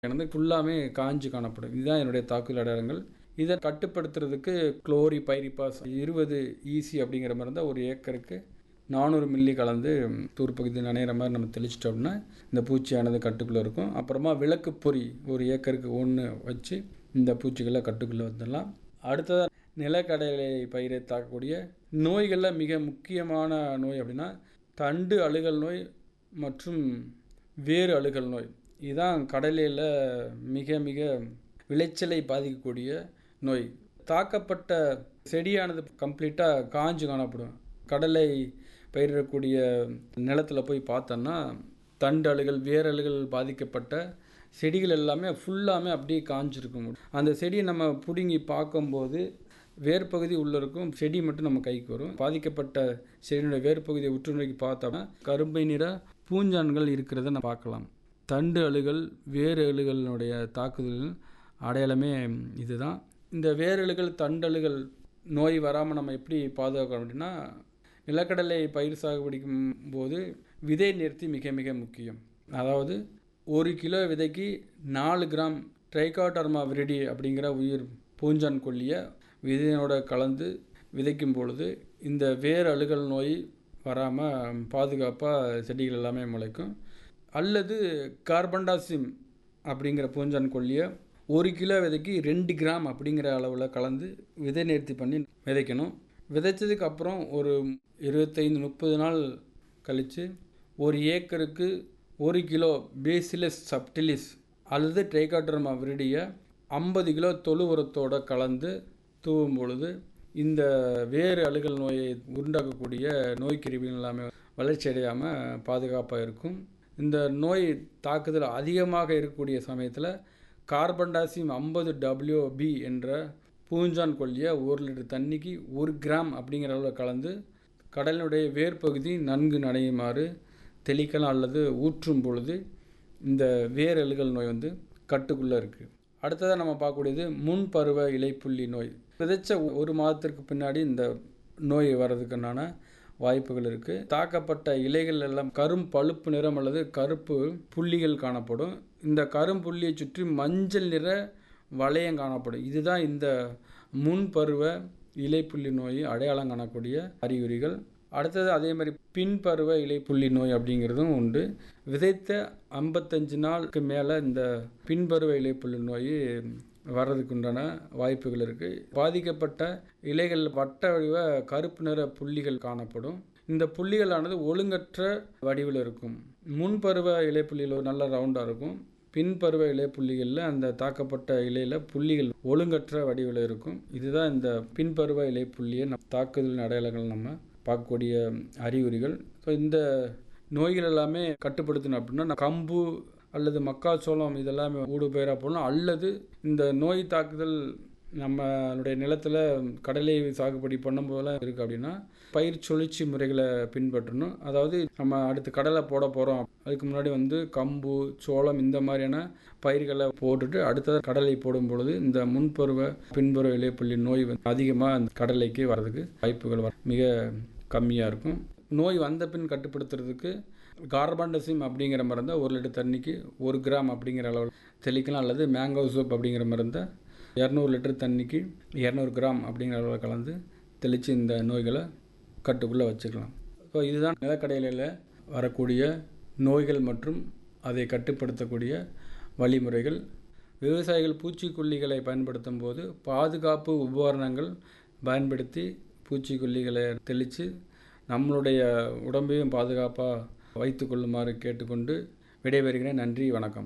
வந்து ஃபுல்லாமே காஞ்சு காணப்படும் இதுதான் என்னுடைய தாக்குதல் அடையாளங்கள் இதை கட்டுப்படுத்துறதுக்கு குளோரி பைரிபாஸ் இருபது ஈசி அப்படிங்கிற மாதிரி இருந்தால் ஒரு ஏக்கருக்கு நானூறு மில்லி கலந்து தூர் பகுதி நனைகிற மாதிரி நம்ம தெளிச்சிட்டோம்னா இந்த பூச்சியானது கட்டுக்குள்ளே இருக்கும் அப்புறமா விளக்கு பொறி ஒரு ஏக்கருக்கு ஒன்று வச்சு இந்த பூச்சிகளை கட்டுக்குள்ளே வந்துடலாம் அடுத்ததாக நிலக்கடலை பயிரை தாக்கக்கூடிய நோய்களில் மிக முக்கியமான நோய் அப்படின்னா தண்டு அழுகல் நோய் மற்றும் வேறு அழுகல் நோய் இதுதான் கடலையில் மிக மிக விளைச்சலை பாதிக்கக்கூடிய நோய் தாக்கப்பட்ட செடியானது கம்ப்ளீட்டாக காஞ்சு காணப்படும் கடலை பயிரிடக்கூடிய நிலத்தில் போய் பார்த்தோன்னா தண்டு அழுகல் வேரழுகள் பாதிக்கப்பட்ட செடிகள் எல்லாமே ஃபுல்லாமே அப்படியே காஞ்சிருக்கும் அந்த செடியை நம்ம பிடுங்கி பார்க்கும்போது வேர்பகுதி உள்ள இருக்கும் செடி மட்டும் நம்ம கைக்கு வரும் பாதிக்கப்பட்ட செடியினுடைய வேர்பகுதியை உற்று நோக்கி பார்த்தோம்னா கரும்பை நிற பூஞ்சான்கள் இருக்கிறத நம்ம பார்க்கலாம் தண்டு அழுகல் வேறு அழுகலினுடைய தாக்குதல் அடையாளமே இதுதான் இந்த வேரழுகள் தண்டழுகள் நோய் வராமல் நம்ம எப்படி பாதுகாக்கணும் அப்படின்னா நிலக்கடலை பயிர் சாகுபடிக்கும் போது விதை நிறுத்தி மிக மிக முக்கியம் அதாவது ஒரு கிலோ விதைக்கு நாலு கிராம் ட்ரைகாட்டர்மா விரிடி அப்படிங்கிற உயிர் பூஞ்சான் கொல்லியை விதையோட கலந்து விதைக்கும் பொழுது இந்த வேர் அழுகல் நோய் வராமல் பாதுகாப்பாக செடிகள் எல்லாமே முளைக்கும் அல்லது கார்பன்டாசிம் அப்படிங்கிற பூஞ்சான் கொல்லியை ஒரு கிலோ விதைக்கு ரெண்டு கிராம் அப்படிங்கிற அளவில் கலந்து விதை நேர்த்தி பண்ணி விதைக்கணும் விதைச்சதுக்கு அப்புறம் ஒரு இருபத்தைந்து முப்பது நாள் கழித்து ஒரு ஏக்கருக்கு ஒரு கிலோ பேசிலஸ் சப்டிலிஸ் அல்லது ட்ரைகாட்ரமா விரிடியை ஐம்பது கிலோ தொழு உரத்தோடு கலந்து தூவும் பொழுது இந்த வேறு அழுகல் நோயை உண்டாக்கக்கூடிய நோய் கிருமிகள் எல்லாமே வளர்ச்சி அடையாமல் பாதுகாப்பாக இருக்கும் இந்த நோய் தாக்குதல் அதிகமாக இருக்கக்கூடிய சமயத்தில் கார்பன்டாசிம் ஐம்பது டபிள்யூபி என்ற பூஞ்சான் கொல்லியை ஒரு லிட்டர் தண்ணிக்கு ஒரு கிராம் அப்படிங்கிற அளவில் கலந்து கடலினுடைய வேர்பகுதி நன்கு நனையுமாறு தெளிக்கலாம் அல்லது ஊற்றும் பொழுது இந்த வேர் அழுகல் நோய் வந்து கட்டுக்குள்ளே இருக்குது அடுத்ததாக நம்ம பார்க்கக்கூடியது முன்பருவ இலைப்புள்ளி நோய் விதைச்ச ஒரு மாதத்திற்கு பின்னாடி இந்த நோய் வர்றதுக்குண்டான வாய்ப்புகள் இருக்குது தாக்கப்பட்ட இலைகள் எல்லாம் கரும் பழுப்பு நிறம் அல்லது கருப்பு புள்ளிகள் காணப்படும் இந்த கரும்புள்ளியை சுற்றி மஞ்சள் நிற வளையம் காணப்படும் இதுதான் இந்த முன்பருவ இலைப்புள்ளி நோய் அடையாளம் காணக்கூடிய அறிகுறிகள் அடுத்தது அதே மாதிரி பின்பருவ இலைப்புள்ளி நோய் அப்படிங்கிறதும் உண்டு விதைத்த ஐம்பத்தஞ்சு நாளுக்கு மேலே இந்த பின்பருவ இலைப்புள்ளி நோய் வர்றதுக்கு உண்டான வாய்ப்புகள் இருக்குது பாதிக்கப்பட்ட இலைகள் வட்ட வடிவ கருப்பு நிற புள்ளிகள் காணப்படும் இந்த புள்ளிகளானது ஒழுங்கற்ற வடிவில் இருக்கும் முன்பருவ இலைப்புள்ளிகள் நல்ல ரவுண்டாக இருக்கும் பின்பருவ இலைப்புள்ளிகளில் அந்த தாக்கப்பட்ட இலையில் புள்ளிகள் ஒழுங்கற்ற வடிவில் இருக்கும் இதுதான் இந்த பின்பருவ இலைப்புள்ளியை நம் தாக்குதல் அடையாளங்கள் நம்ம பார்க்கக்கூடிய அறிகுறிகள் ஸோ இந்த நோய்கள் எல்லாமே கட்டுப்படுத்தணும் அப்படின்னா கம்பு அல்லது மக்காச்சோளம் இதெல்லாமே ஊடு பயிராக போடணும் அல்லது இந்த நோய் தாக்குதல் நம்மளுடைய நிலத்தில் கடலை சாகுபடி பண்ணும்போதெல்லாம் இருக்குது அப்படின்னா பயிர் சுழற்சி முறைகளை பின்பற்றணும் அதாவது நம்ம அடுத்து கடலை போட போகிறோம் அதுக்கு முன்னாடி வந்து கம்பு சோளம் இந்த மாதிரியான பயிர்களை போட்டுட்டு அடுத்தது கடலை போடும் பொழுது இந்த முன்பருவ பின்பருவ இலைப்புள்ளி நோய் வந்து அதிகமாக அந்த கடலைக்கு வர்றதுக்கு வாய்ப்புகள் வர மிக கம்மியாக இருக்கும் நோய் வந்த பின் கட்டுப்படுத்துறதுக்கு கார்பன்டசிம் அப்படிங்கிற மருந்தை ஒரு லிட்டர் தண்ணிக்கு ஒரு கிராம் அப்படிங்கிற அளவில் தெளிக்கலாம் அல்லது மேங்கோ சோப் அப்படிங்கிற மருந்தை இரநூறு லிட்டர் தண்ணிக்கு இரநூறு கிராம் அப்படிங்கிற அளவில் கலந்து தெளித்து இந்த நோய்களை கட்டுக்குள்ளே வச்சுக்கலாம் ஸோ இதுதான் நிலக்கடலையில் வரக்கூடிய நோய்கள் மற்றும் அதை கட்டுப்படுத்தக்கூடிய வழிமுறைகள் விவசாயிகள் பூச்சிக்கொல்லிகளை பயன்படுத்தும் போது பாதுகாப்பு உபகரணங்கள் பயன்படுத்தி பூச்சிக்கொல்லிகளை தெளித்து நம்மளுடைய உடம்பையும் பாதுகாப்பாக வைத்து கொள்ளுமாறு கேட்டுக்கொண்டு விடைபெறுகிறேன் நன்றி வணக்கம்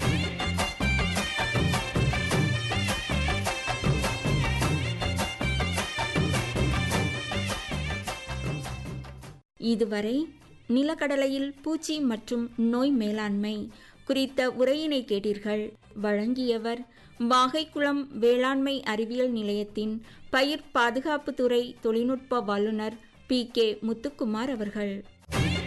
இதுவரை நிலக்கடலையில் பூச்சி மற்றும் நோய் மேலாண்மை குறித்த உரையினை கேட்டீர்கள் வழங்கியவர் வாகைக்குளம் வேளாண்மை அறிவியல் நிலையத்தின் பயிர் பாதுகாப்புத்துறை தொழில்நுட்ப வல்லுநர் பி கே முத்துக்குமார் அவர்கள்